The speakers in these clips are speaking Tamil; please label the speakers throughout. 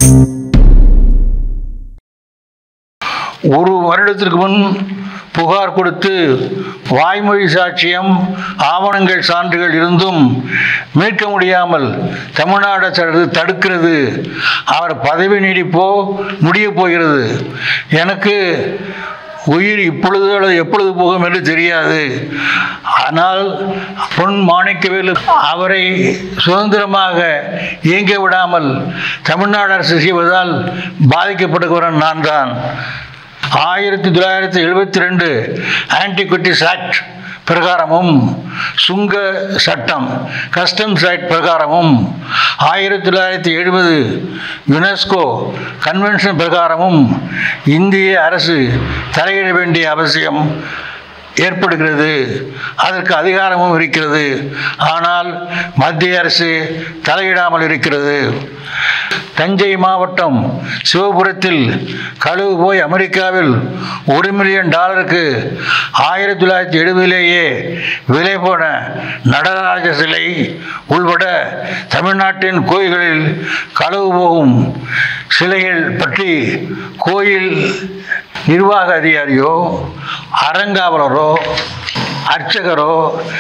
Speaker 1: ஒரு வருடத்திற்கு முன் புகார் கொடுத்து வாய்மொழி சாட்சியம் ஆவணங்கள் சான்றுகள் இருந்தும் மீட்க முடியாமல் தமிழ்நாடு அரசு தடுக்கிறது அவர் பதவி நீடிப்போ முடிய போகிறது எனக்கு உயிர் இப்பொழுது அல்லது எப்பொழுது போகும் என்று தெரியாது ஆனால் பொன் மாணிக்கவேலு அவரை சுதந்திரமாக இயங்க விடாமல் தமிழ்நாடு அரசு செய்வதால் பாதிக்கப்படுகிறவன் நான் தான் ஆயிரத்தி தொள்ளாயிரத்தி எழுபத்தி ரெண்டு ஆன்டிகுட்டிஸ் ஆக்ட் பிரகாரமும் சுங்க சட்டம் கஸ்டம்ஸ் ஆக்ட் பிரகாரமும் ஆயிரத்தி தொள்ளாயிரத்தி எழுபது யுனெஸ்கோ கன்வென்ஷன் பிரகாரமும் இந்திய அரசு தலையிட வேண்டிய அவசியம் ஏற்படுகிறது அதற்கு அதிகாரமும் இருக்கிறது ஆனால் மத்திய அரசு தலையிடாமல் இருக்கிறது தஞ்சை மாவட்டம் சிவபுரத்தில் கழுவு போய் அமெரிக்காவில் ஒரு மில்லியன் டாலருக்கு ஆயிரத்தி தொள்ளாயிரத்தி எழுபதிலேயே விலை போன நடராஜ சிலை உள்பட தமிழ்நாட்டின் கோயில்களில் களவு போகும் சிலைகள் பற்றி கோயில் நிர்வாக அதிகாரியோ அறங்காவலரோ அர்ச்சகரோ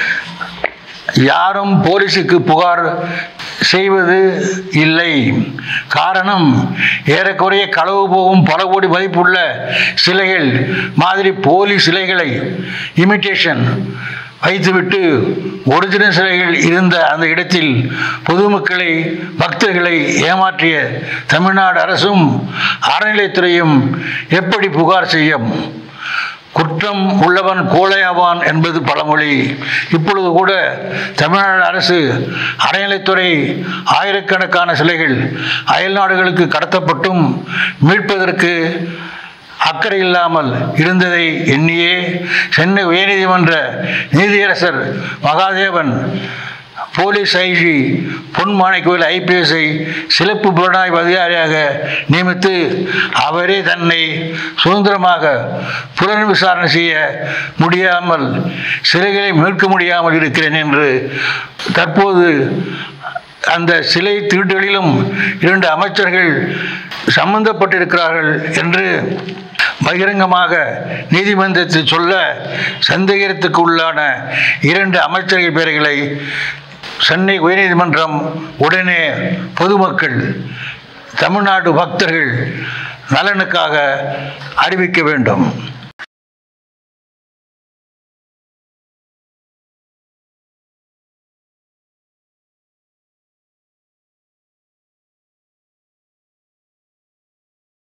Speaker 1: யாரும் போலீஸுக்கு புகார் செய்வது இல்லை காரணம் ஏறக்குறைய களவு போகும் பல கோடி மதிப்புள்ள சிலைகள் மாதிரி போலி சிலைகளை இமிட்டேஷன் வைத்துவிட்டு ஒரிஜினல் சிலைகள் இருந்த அந்த இடத்தில் பொதுமக்களை பக்தர்களை ஏமாற்றிய தமிழ்நாடு அரசும் அறநிலைத்துறையும் எப்படி புகார் செய்யும் குற்றம் உள்ளவன் கோழையாவான் என்பது பழமொழி இப்பொழுது கூட தமிழ்நாடு அரசு அறநிலைத்துறை ஆயிரக்கணக்கான சிலைகள் அயல் நாடுகளுக்கு கடத்தப்பட்டும் மீட்பதற்கு அக்கறை இல்லாமல் இருந்ததை எண்ணியே சென்னை உயர்நீதிமன்ற நீதியரசர் மகாதேவன் போலீஸ் ஐஜி பொன்மாணிக்கோயில் ஐபிஎஸ்ஐ சிறப்பு புலனாய்வு அதிகாரியாக நியமித்து அவரே தன்னை சுதந்திரமாக புலன் விசாரணை செய்ய முடியாமல் சிலைகளை மீட்க முடியாமல் இருக்கிறேன் என்று தற்போது அந்த சிலை திருட்டுகளிலும் இரண்டு அமைச்சர்கள் சம்பந்தப்பட்டிருக்கிறார்கள் என்று பகிரங்கமாக நீதிமன்றத்தில் சொல்ல சந்தேகத்துக்கு உள்ளான இரண்டு அமைச்சர்கள் பெயர்களை சென்னை உயர்நீதிமன்றம் உடனே பொதுமக்கள் தமிழ்நாடு பக்தர்கள் நலனுக்காக அறிவிக்க வேண்டும்